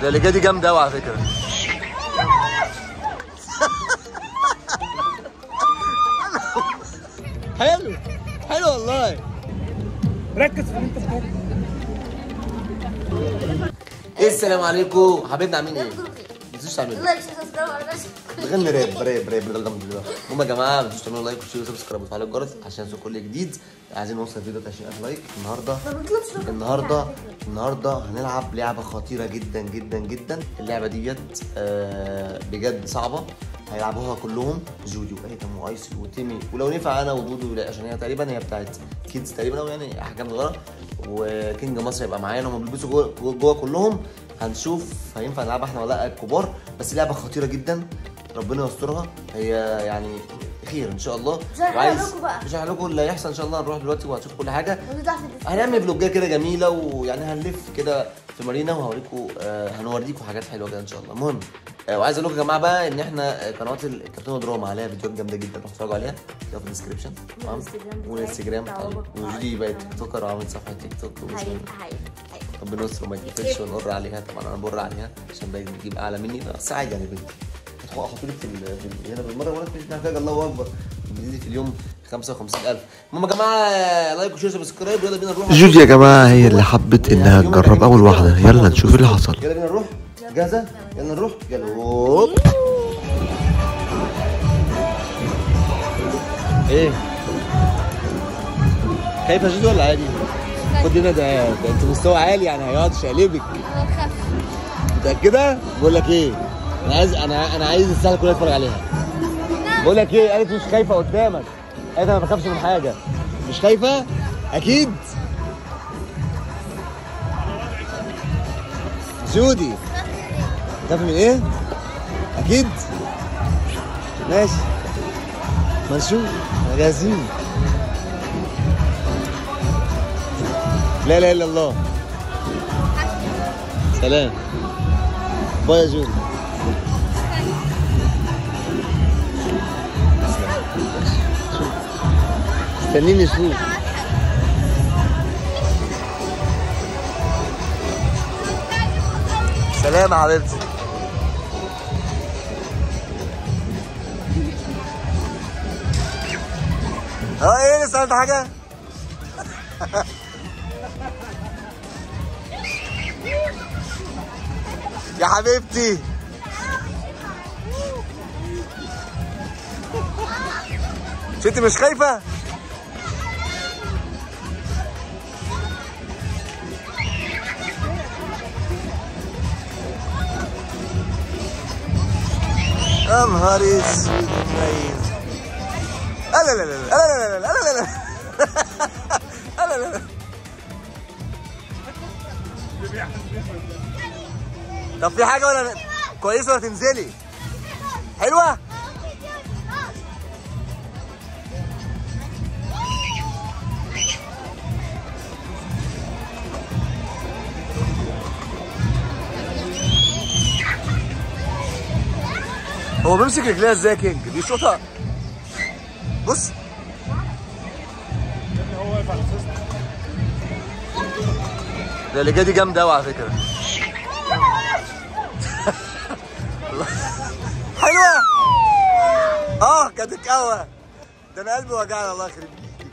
ده اللي جاي دي جامده قوي على فكره حلو حلو والله ركز في اللي انت بتقوله ايه السلام عليكم حبيبنا عاملين ايه؟ ما تنسوش تعملوا لايك سبسكرايب على الناس بغني راب راب راب راب المهم يا جماعه ما تنسوش تعملوا لايك وشيروا وسبسكرايب وتفعلوا الجرس عشان يوصل كل جديد عايزين نوصل الفيديو ده 20000 لايك النهارده ما بيطلبش رقم. النهارده النهارده هنلعب لعبه خطيره جدا جدا جدا اللعبه ديت آه بجد صعبه هيلعبوها كلهم جودي وايتم وايسل وتيمي ولو نفع انا ودودو لا، عشان هي تقريبا هي بتاعت كيدز تقريبا او يعني احجام صغيره وكينج مصر يبقى معانا هم بيلبسوا جوه جوه- جوه كلهم هنشوف هينفع نلعبها احنا ولا لا الكبار بس لعبه خطيره جدا ربنا يسترها هي يعني خير ان شاء الله مش هحرق وعايز لكم بقى. مش هحرق لكم اللي هيحصل ان شاء الله هنروح دلوقتي وهتشوف كل حاجه موجود تحت الديسكريبشن. هنعمل فلوجات كده جميله ويعني هنلف كده في مارينا وهوريكم آه هنوريكم حاجات حلوه كده ان شاء الله المهم آه وعايز اقول لكم يا جماعه بقى ان احنا آه، قنوات الكرتون دراما عليها فيديوهات جامده جدا روحوا اتفرجوا عليها تلاقوها في الديسكربشن تمام والإنستجرام بتاعي والانستجرام بتاع بتاعي بابا. وجودي بقت تيك توكر وعملت صفحه تيك توك هاي واسمها هاي هاي ربنا يستر وما يتقفلش ونقر عليها طبعا انا بر عليها عشان باقي تجيب اعلى مني بس عادي يعني بنتي هتحط احط لك في ال- في ال- هنا بالمره ولا مش محتاج الله اكبر بتزيد في اليوم 55000 المهم يا جماعه لايك وشير سبسكرايب يلا بينا نروح جودي يا جماعة هي اللي حبت إنها تجرب أول واحدة يلا نشوف اللي حصل يلا بينا نروح جاهزه يلا نروح يلا هوب ايه خايفه جدي ولا عادي؟ خد هنا ده, ده انت مستوى عالي يعني هيقعد يشقلبك هو خف متأكدة؟ بقول لك ايه؟ انا عايز انا انا عايز الساعة كلها تتفرج عليها. بقول لك ايه؟ قالت مش خايفة قدامك. قالت انا ما بخافش من حاجة. مش خايفة؟ أكيد؟ جودي خايفة من ايه؟ أكيد؟ ماشي. ما نشوف احنا جاهزين. لا اله الا الله. سلام. باي يا جودي. استنيني اشوف سلام يا حبيبتي اه ايه لسه عملت حاجة؟ يا حبيبتي مش انت مش خايفة؟ يا نهار اسود مميز لا لا لا لا لا لا لا لا لا لا لا لا لا طب في حاجة ولا كويسة ولا تنزلي؟ حلوة؟ هو بيمسك رجليها ازاي يا كينج؟ بيشوطها بص هو واقف على اساس ده اللي جاي دي جامدة قوي على فكرة حلوة اه كانت تتقوى ده انا قلبي وجعني الله يخرب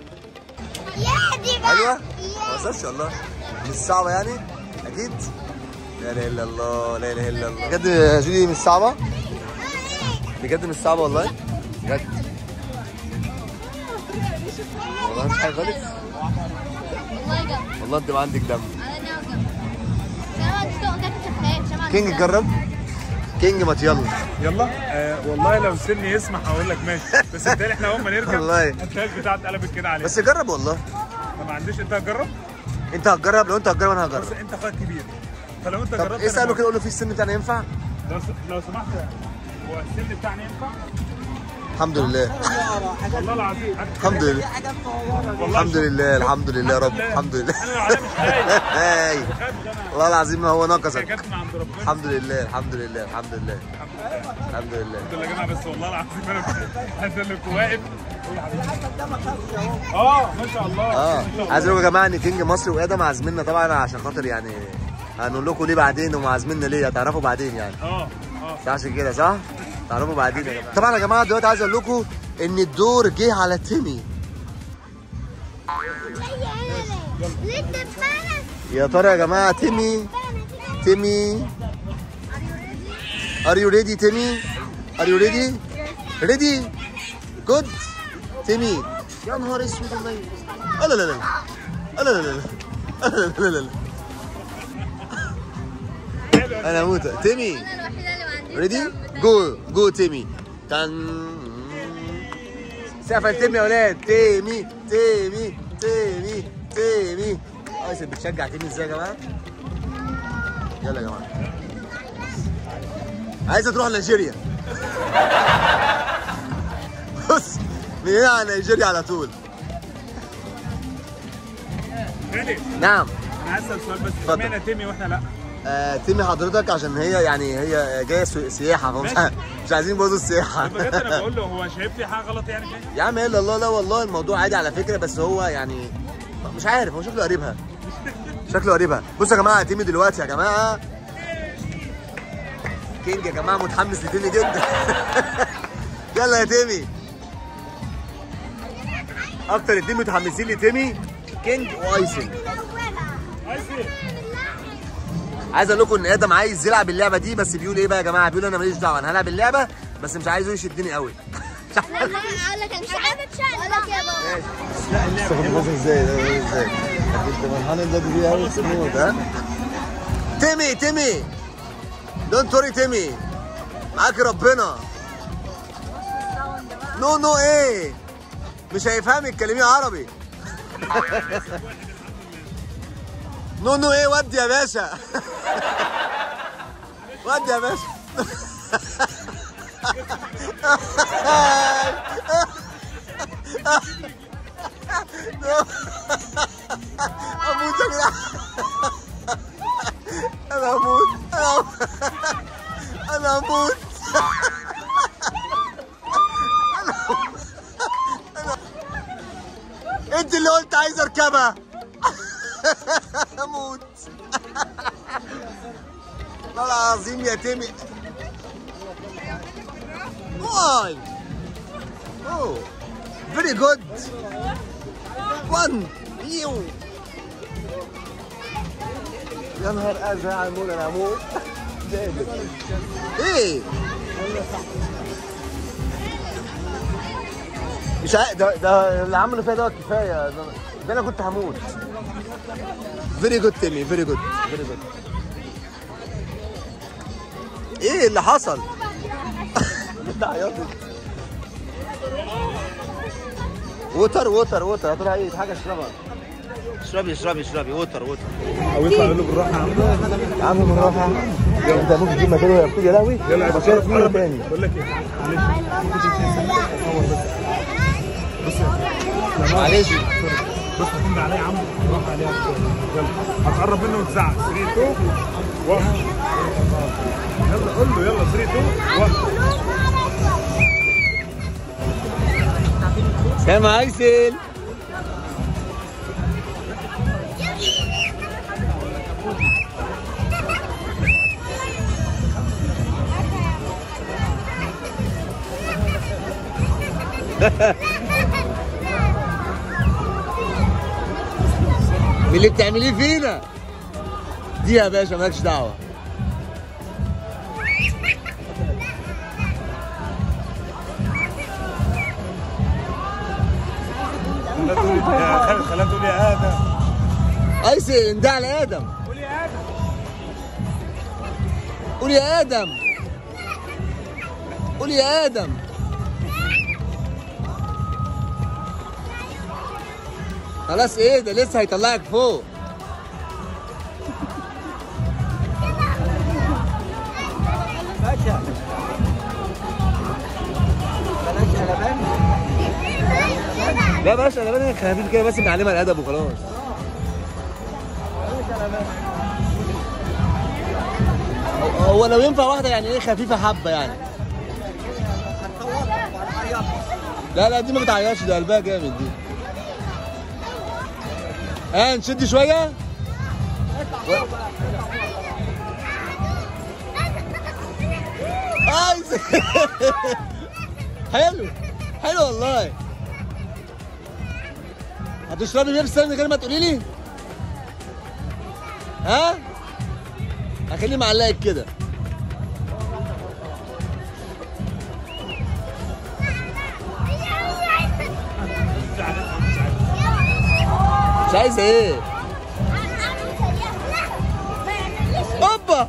بيك حلوة؟ ما وصلش والله مش صعبة يعني؟ أكيد؟ لا إله إلا الله لا إله إلا الله بجد يا جودي مش صعبة؟ بجد مش صعبة والله؟ بجد والله مش حاجة خالص والله جنب والله أنت ما عندك دم على نعم جنب سلام عليكم كانت شفاف سلام عليكم كينج جرب كينج ما يلا يلا آه والله لو سني يسمح هقول لك ماشي بس بالتالي احنا اول ما نركب والله. هتلاقي البتاعه اتقلبت كده عليك بس جرب والله أنا ما عنديش انت هتجرب انت هتجرب لو انت هتجرب انا بس هجرب انت اخويا كبير فلو انت طب جربت أنا اساله موافق. كده قول له في السن بتاعنا ينفع لو س- لو سمحت هو السن بتاعنا ينفع؟ الحمد لله والله العظيم الحمد لله والله الحمد لله الحمد لله يا رب الحمد لله انا لو عليا مش خايف هاي خايف ده انا والله العظيم ما هو هي نقصك جت من عند ربنا الحمد لله الحمد لله الحمد لله الحمد لله الحمد لله يا جماعه بس والله العظيم انا حاسس انك واقف قول يا حبيبي. اه ما شاء الله اه ما شاء الله. عايز اقول لكم يا جماعه ان كينج مصر وادم عازميننا طبعا عشان خاطر يعني هنقول لكم ليه بعدين هم عازميننا ليه هتعرفوا بعدين يعني اه اه مش عشان كده صح؟ تعرفوا بعدين يا جماعه طبعا يا جماعه دلوقتي عايز اقول لكم ان الدور جه على تيمي يا ترى يا جماعه تيمي تيمي Are you ready تيمي؟ Are you ready؟ ready؟ good تيمي يا نهار اسود والله لا لا لا لا لا لا لا لا لا لا لا انا اموت تيمي انا الوحيده اللي ما عنديش ريدي جو جو تيمي تن سقف تيمي يا ولاد تيمي تيمي تيمي تيمي ايسن بتشجع تيمي ازاي يا جماعه يلا يا جماعه عايزه تروح نيجيريا بص من هنا على نيجيريا على طول خالد نعم انا عايز اسال سؤال بس اتفضل. اشمعنى تيمي واحنا لا آه تيمي حضرتك عشان هي يعني هي جايه سو- سياحه فمش ماشي. مش عايزين يبوظوا السياحه بجد انا بقول له هو شايف في حاجه غلط يعني فيه يا عم الا الله لا والله الموضوع عادي على فكره بس هو يعني مش عارف هو شكله قريبها شكله قريبها بصوا يا جماعه تيمي دلوقتي يا جماعه كينج يا جماعه متحمس لتيمي جدا يلا يا تيمي اكتر اتنين متحمسين لتيمي كينج وايسن عايز اقول لكم ان ادم عايز يلعب اللعبه دي بس بيقول ايه بقى يا جماعه بيقول انا ماليش دعوه انا هلعب اللعبه بس مش عايزه يشدني قوي اقول لك مش حابب اقول لك يا بابا استخدموش ازاي ده ازاي انت فرحان ان ده دي قوي تموت ها تيمي تيمي دونت وري تيمي معاك ربنا نو نو ايه مش هيفهمك كلميه عربي نو نو ايه ودي يا باشا ودي يا باشا اموت يا جدعان انا اموت انا أموت. انا اموت أنا- انت اللي قلت عايز اركبها اموت والله العظيم يا تيمي واي اوه فيري جود وان يو يا نهار ازرق على المول انا هموت جامد ايه مش عارف ده ده اللي عمله فيها ده كفايه ده, ده انا كنت هموت فيري جود تيمي فيري جود فيري جود ايه اللي حصل؟ انت عيطت ووتر ووتر ووتر هتروح ايه حاجه اشربها اشربي اشربي اشربي ووتر ووتر او يطلع يقول له بالراحه يا عم يا عم بالراحه انت ممكن تجيب مكانه يا يا لهوي يلا بس شايف مين قرب. تاني بقول لك ايه معلش معلش بص هتنده عليا يا عم روح عليها يلا هتقرب منه وتزعق 3 2 1 يلا قول له يلا 3 2 1 سلام ايسل اللي بتعمليه فينا دي يا باشا مالكش دعوه خليها تقول يا خالد خليها تقول يا ادم ايسل ده على ادم قول يا ادم قول يا ادم قول يا ادم خلاص ايه ده لسه هيطلعك فوق لا باشا لبان خفيف كده بس بنعلمها الادب وخلاص هو لو ينفع واحده يعني ايه خفيفه حبه يعني لا لا دي ما بتعيطش ده قلبها جامد دي ها نشد شويه ايسن حلو حلو والله هتشربي بيبسي من غير ما تقولي لي ها هخليه معلقك كده مش عايزه ايه اوبا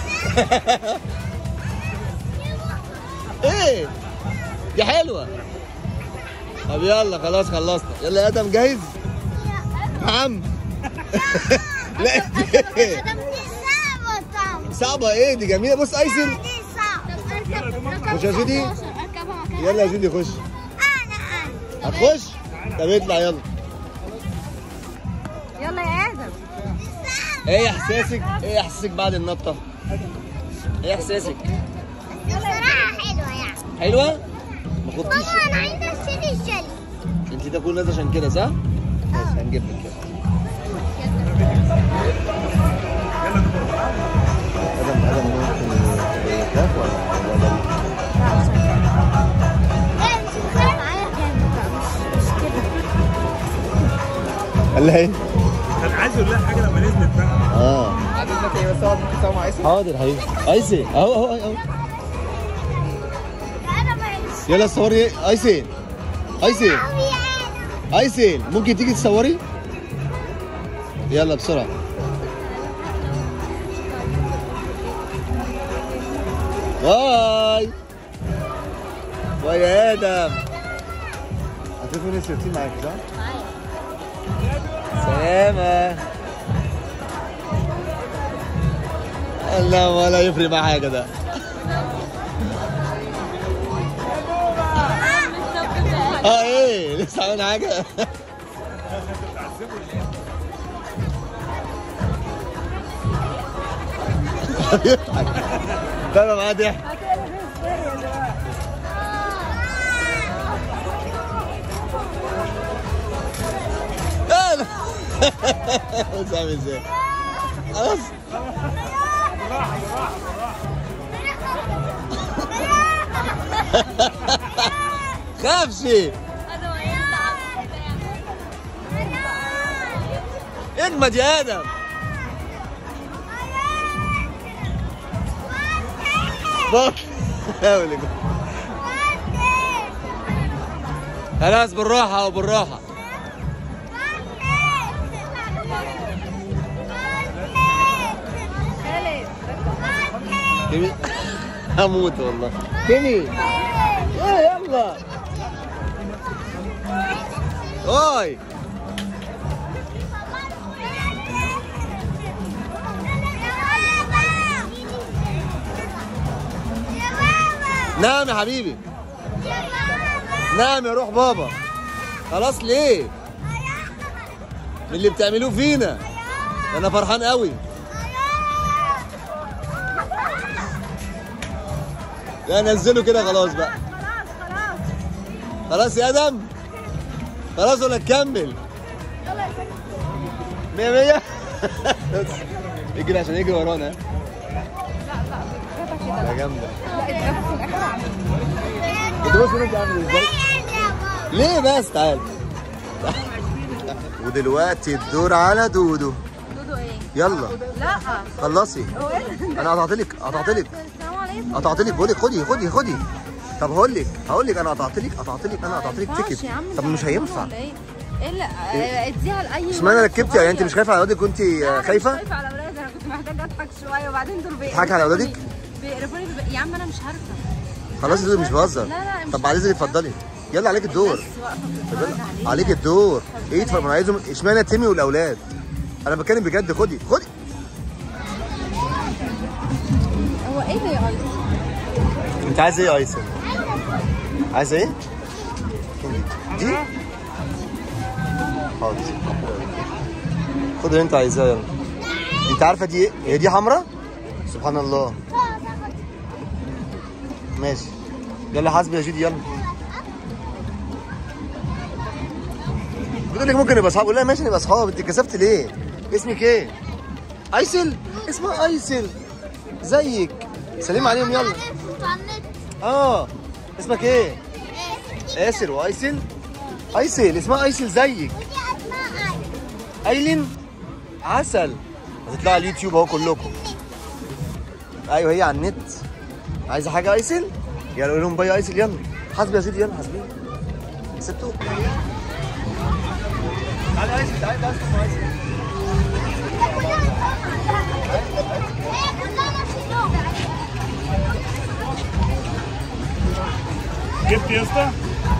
ايه دي حلوه طب يلا خلاص خلصنا يلا يا ادم جاهز نعم لا إيه؟ صعبه ايه دي جميله بص ايسن مش يا جودي؟ يلا يا جودي خش هتخش طب اطلع يلا يلا يا ادم ايه احساسك ايه احساسك بعد النطه ايه احساسك بصراحة حلوة يعني حلوه ما خدتيش بابا انا عايزة اشتري الجلي انت ده كل ناس عشان كده صح ماشي هنجيب لك كده ادم ادم ممكن يخاف ولا ولا معايا كام مش كده قال لها ايه؟ كان عايز يقول لها حاجه لما نزلت بقى اه عايز لك ايه بس هو ممكن تسوي مع ايسن حاضر حبيبي ايسن اهو اهو اهو انا معيش يلا صوري ايسن ايسن ايسن ممكن تيجي تصوري يلا بسرعه باي باي يا ادم هتكون السيرتين معاك صح؟ سلامة لا ولا يفرق معاه حاجة ده اه ايه لسه عامل حاجة بيضحك طلع معاه ضحك لا لا بص عامل ازاي خلاص خافش اجمد يا ادم بص حاول يقول. خلاص بالراحة وبالراحة كيمي هموت والله كيمي ايه يلا اوي نعم يا حبيبي نعم يا روح بابا خلاص ليه من اللي بتعملوه فينا انا فرحان قوي لا نزله كده خلاص بقى خلاص يا ادم خلاص ولا تكمل مية مية بس اجري عشان يجري ورانا لا جامدة انت بص انت عامل ازاي ليه بس تعال ودلوقتي الدور على دودو دودو ايه؟ يلا لا خلصي انا قطعت لك قطعت لك السلام عليكم قطعت لك بقول لك خدي خدي خدي طب هقول لك هقول لك انا قطعت لك قطعت لك انا قطعت لك ماشي تيكت يا عم طب ده مش هيكون هينفع ولا ايه؟ ايه لا آه، اديها لاي اشمعنى ولد ركبتي يعني انت صغير. مش خايفه على اولادك كنت لا، أنا مش خايفه خايفه على اولادي انا كنت محتاجه اضحك شويه وبعدين دول بيقرفوني تضحكي على أولادك؟ بيقرفوني بيبقى- يا عم انا مش هركب خلاص يا دودو مش بهزر لا، لا، مش طب بعد اذنك اتفضلي يلا عليك الدور بس واقفه طب بتتفرج يلا عليه عليك الدور ايه اتفرج انا عايزهم اشمعنى تيمي والاولاد انا بتكلم بجد خدي خدي هو ايه ده يا ايس؟ انت عايز ايه يا ايسن عايز ايه دي حاضر خد اللي انت عايزاه يلا انت عارفه دي ايه هي دي حمراء سبحان الله ماشي يلا حاسب يا جودي يلا بتقول لك ممكن نبقى اصحاب قول لها ماشي نبقى اصحاب انت كسفت ليه اسمك ايه ايسل اسمها ايسل زيك سلم عليهم يلا اه اسمك ايه اسر وايسل ايسل اسمها ايسل زيك ايلين عسل هتطلعوا على اليوتيوب اهو كلكم ايوه هي على النت عايزه حاجه ايسل يلا قول لهم باي ايسل يلا حاسبي يا سيدي يلا حاسبي سبتوا تعالى ايسل تعالى تعالى اسمها ايسل جبت يا اسطى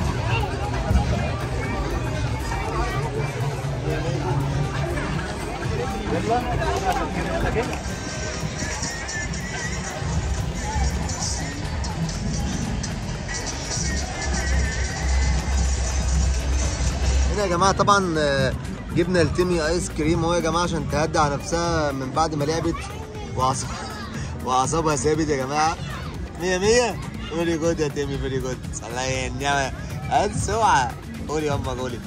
يلا يلا كده هنا يا جماعه طبعا آه، جبنا التيمي ايس كريم اهو يا جماعه عشان تهدى على نفسها من بعد ما لعبت وأعصاب واعصابها ثابت يا جماعه 100 100 فيري جود يا تيمي فيري جود الله ينعم السوعه قولي يا اما قولي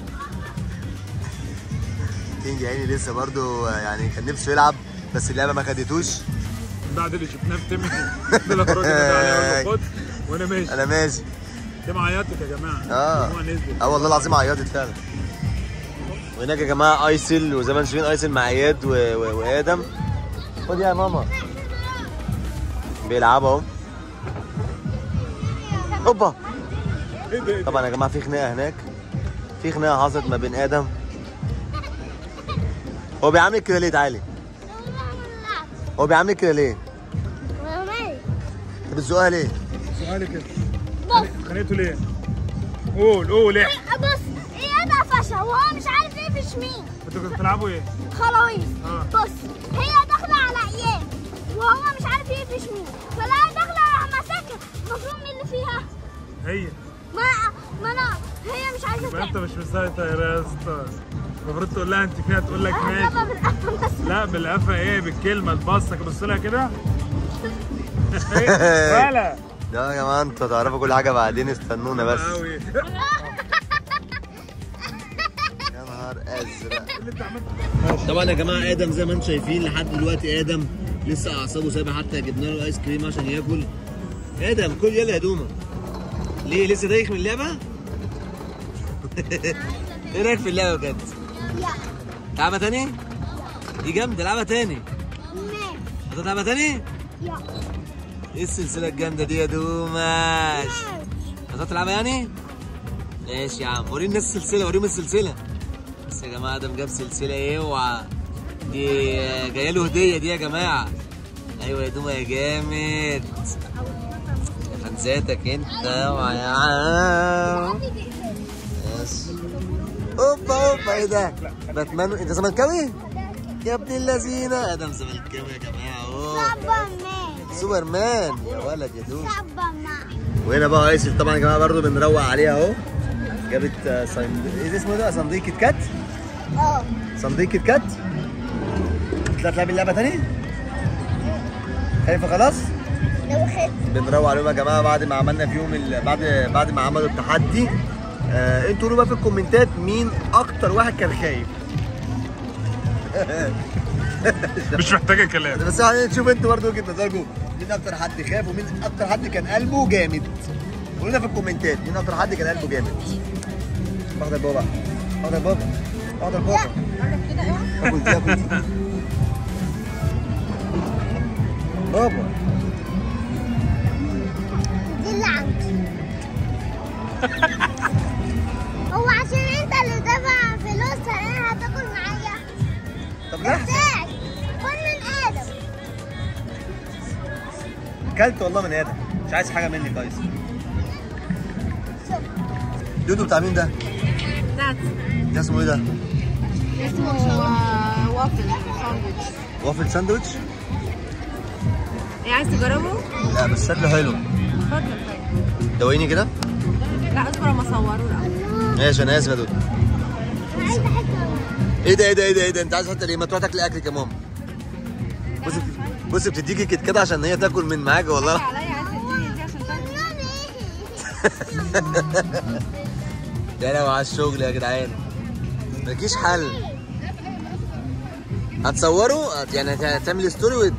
كينج عيني لسه برضو آه، يعني كان نفسه يلعب بس اللعبه ما خدتوش بعد اللي شفناه في تيمي قلت لك الراجل ده عليه خد وانا ماشي انا ماشي تيمي عيطت يا جماعه اه هو نزل اه والله العظيم عيطت فعلا وهناك يا جماعه ايسل وزي ما انتم شايفين ايسل مع اياد و... و... وادم خد يا ماما بيلعبوا اهو اوبا ايه ده إيه ده؟ طبعا يا جماعه في خناقه هناك في خناقه حصلت ما بين ادم هو بيعمل كده ليه تعالي هو بيعمل كده ليه انت بتزقها ليه سؤالي كده بص خانقته ليه؟ قول قول ايه؟ بص ايه ده فشل وهو مش عارف يقفش مين انتوا كنتوا بتلعبوا ايه؟ خلاويص آه. بص هي داخله على اياد وهو مش عارف يقفش مين فلا داخله راح ماسكها المفروض مين اللي فيها هي ما ما انا هي مش عايزه يبقى انت تعمل مش مسيطر يا اسطى المفروض تقول لها انت فيها تقول لك انا ماشي بابا بالقفا بس لا بالقفا ايه بالكلمه البصه بص لها كده إيه؟ ولا لا يا جماعه انتوا هتعرفوا كل حاجه بعدين استنونا بس قوي يا نهار ازرق اللي انت عملته طبعا يا جماعه ادم زي ما انتم شايفين لحد دلوقتي ادم لسه اعصابه سابه حتى جبنا له ايس كريم عشان ياكل ادم كل يلا يا دوما ليه لسه دايخ من اللعبه ايه رايك في اللعبه بجد يا تلعبها تاني دي جامده العبها تاني ماشي هتلعبها تاني يا ايه السلسله الجامده دي يا دوماش هتلعبها يعني ماشي يا عم وريني الناس السلسله وريهم السلسله بس يا جماعه ادم جاب سلسله اوعى دي جايه له هديه دي يا جماعه ايوه يا دوما يا جامد يا خنزاتك انت اوعى يا عم يس اوبا اوبا ايه ده باتمان انت زملكاوي يا ابن اللذينه ادم زملكاوي يا جماعه اهو سبا مان سوبر مان يا ولد يا دوش سبا مان وهنا بقى ايسل طبعا يا جماعه برضه بنروق عليها اهو جابت آه، صند... ايه اسمه ده صندوق كيت كات اه صندوق كيت كات تطلع تلعب اللعبه تاني خايفه خلاص لو خدت بنروق عليهم يا جماعه بعد ما عملنا فيهم ال... بعد بعد ما عملوا التحدي آه انتوا قولوا بقى في الكومنتات مين اكتر واحد كان خايف مش محتاجه كلام بس يعني نشوف انتوا برضه وجهه نظركم مين اكتر حد خاف ومين اكتر حد كان قلبه جامد قولوا لنا في الكومنتات مين اكتر حد كان قلبه جامد واخد البابا واخد البابا واخد البابا اكل دي اكل دي بابا دي اللي عندي هو عشان انت اللي دافع فلوس انا هتاكل معايا طب لا ازاي كل من ادم كلت والله من ادم مش عايز حاجه مني كويس دودو بتاع مين ده؟ ده اسمه ايه ده؟ اسمه وافل ساندوتش وافل ساندوتش؟ ايه عايز تجربه؟ لا بس شكله حلو اتفضل طيب دوقيني كده لا اصبر اما اصوره الاول ماشي انا اسف يا دودو انا عايزه حته ايه ده ايه ده ايه ده ايه ده انت عايز تحط ايه ما تروح تاكل اكلك يا ماما بص بص بتديكي كده كده عشان هي تاكل من معاك والله عليا عايز تديني دي عشان تاكل ده لو على الشغل يا جدعان مفيش حل هتصوروا هت- يعني هت- هتعمل ستوري و...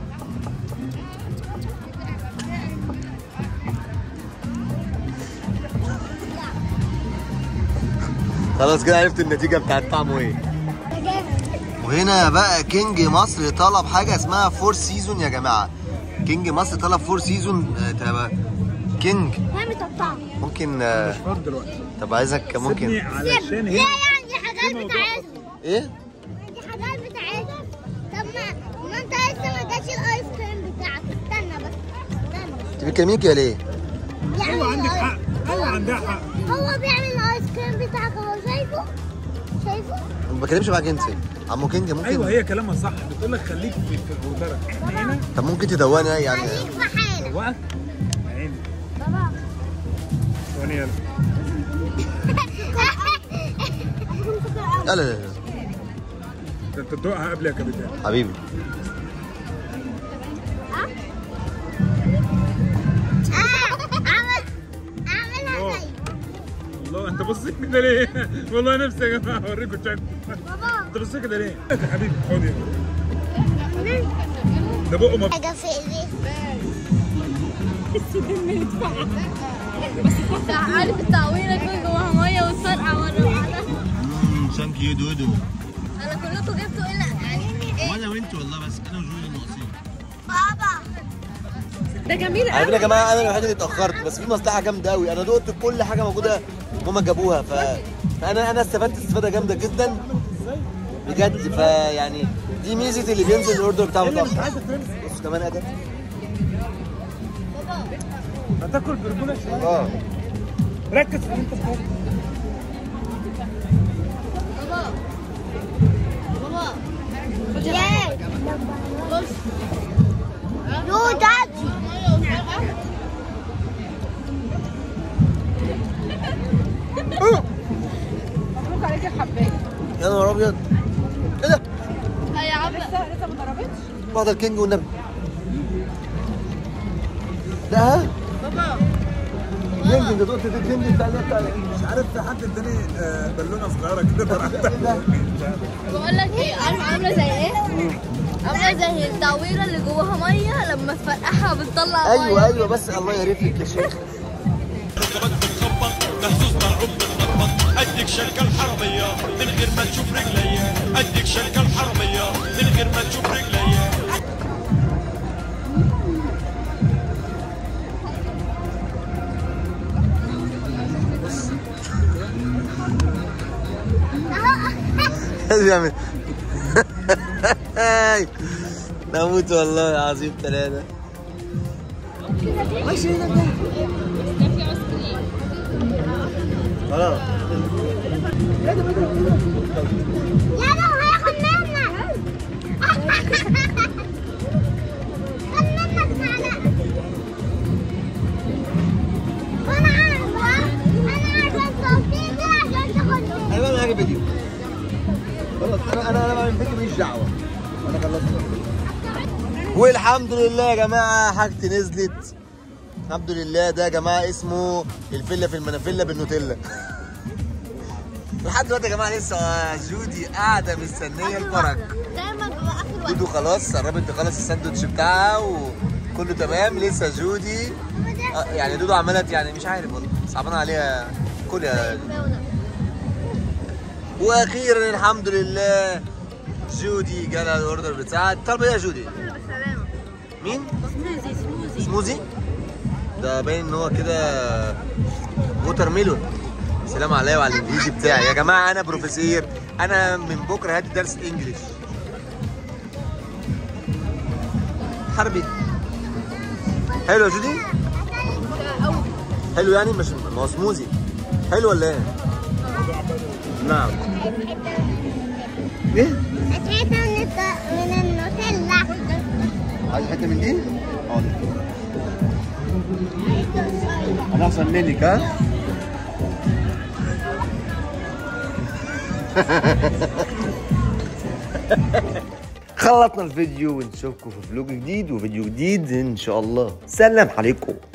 خلاص كده عرفت النتيجة بتاعت طعمه ايه وهنا بقى كينج مصر طلب حاجة اسمها فور سيزون يا جماعة كينج مصر طلب فور سيزون آه، تبقى كينج هي متقطعة ممكن آه، فاضي دلوقتي طب عايزك سيبني ممكن علشان لا هنا يعني دي حاجات موضوع بتاعتهم ايه؟ دي حاجات بتاعتهم طب ما ما انت لسه ما اداش الايس كريم بتاعك استنى بس استنى انت بتكلمني كده ليه؟ يعني ايوه عندك الآيس- حق ايوه عندها حق هو بيعمل الايس كريم بتاعك اهو شايفه شايفه ما بتكلمش معاك انت عمو كينج ممكن ايوه هي كلامها صح بتقول لك خليك في في اوردرك احنا هنا طب ممكن تدوقني يعني خليك في حالك وقت عيني بابا ثواني يلا لا لا لا لا. ده انت تدوقها قبل يا كابتن حبيبي اعمل اعملها زي والله انت بص كده ليه؟ والله نفسي يا جماعه اوريكم شكل بابا انت بص كده ليه؟ يا حبيبي خد يلا. ده بقه ما حاجه في ايدي عارف التعويره يكون جواها ميه وتفرقع مره واحده ثانك يو دودو انا كلكم جبتوا الا يعني ايه وانا وانت والله بس انا وجولي ناقصين بابا ده جميل على فكره يا جماعه انا الوحيد اللي اتاخرت بس في مصلحه جامده قوي انا دقت كل حاجه موجوده هما جابوها ف فانا انا استفدت استفاده جامده جدا بجد فيعني دي ميزه اللي بينزل الاوردر بتاعه متاخر بص كمان ادب هتاكل برجوله شويه اه ركز في اللي انت بتاكله ياي يو دادي مبروك عليك الحبايه يا نهار ابيض ايه ده؟ يا عم لسه لسه ما ضربتش واخد الكينج والنبي لا ها؟ بابا كينج انت دقت الكينج بتاع اللي بتاع مش عارف في حد اداني آه، بالونه صغيره كده فرحتها بقول لك ايه عارف عامله زي ايه؟ عامله زي التعويره اللي جواها ميه لما تفرقعها بتطلع ميه ايوه ايوه بس الله يعرف لك يا شيخ ركبك بتخبط مهزوز مرعوب بتخبط اديك شركة الحرامية من غير ما تشوف رجليا اديك شركة الحرامية من غير ما تشوف رجليا لازم يعمل هاي نموت والله العظيم ثلاثة خلاص يا لو هياخد منك خد منك معلقة وانا عارفة انا عارفة الصوتين دول عشان تاخدهم انا بعمل حاجة فيديو خلاص انا انا انا بعمل فيديو ماليش دعوة انا خلصت والحمد لله يا جماعة حاجتي نزلت الحمد لله ده يا جماعة اسمه الفيلا في المنافيلا بالنوتيلا لحد دلوقتي يا جماعة لسه جودي قاعدة مستنية الفرج دايما ببقى اخر وقت دودو خلاص قربت تخلص الساندوتش بتاعها وكله تمام لسه جودي آه، يعني دودو عملت يعني مش عارف والله صعبان عليها كل يا دودو. واخيرا الحمد لله جودي جالها الاوردر بتاعها طالبه ايه يا جودي؟ بالسلامه مين؟ سموزي سموزي سموزي؟ ده باين ان هو كده ووتر ميلون سلام عليا وعلى الانجليزي بتاعي يا جماعه انا بروفيسير انا من بكره هادي درس انجليش حربي حلو يا جودي حلو يعني مش ما هو سموزي حلو ولا ايه نعم ايه حتة من الت- من النوتيلا عايز حته من دي حاضر انا احسن منك ها خلصنا الفيديو ونشوفكم في فلوج جديد وفيديو جديد ان شاء الله سلام عليكم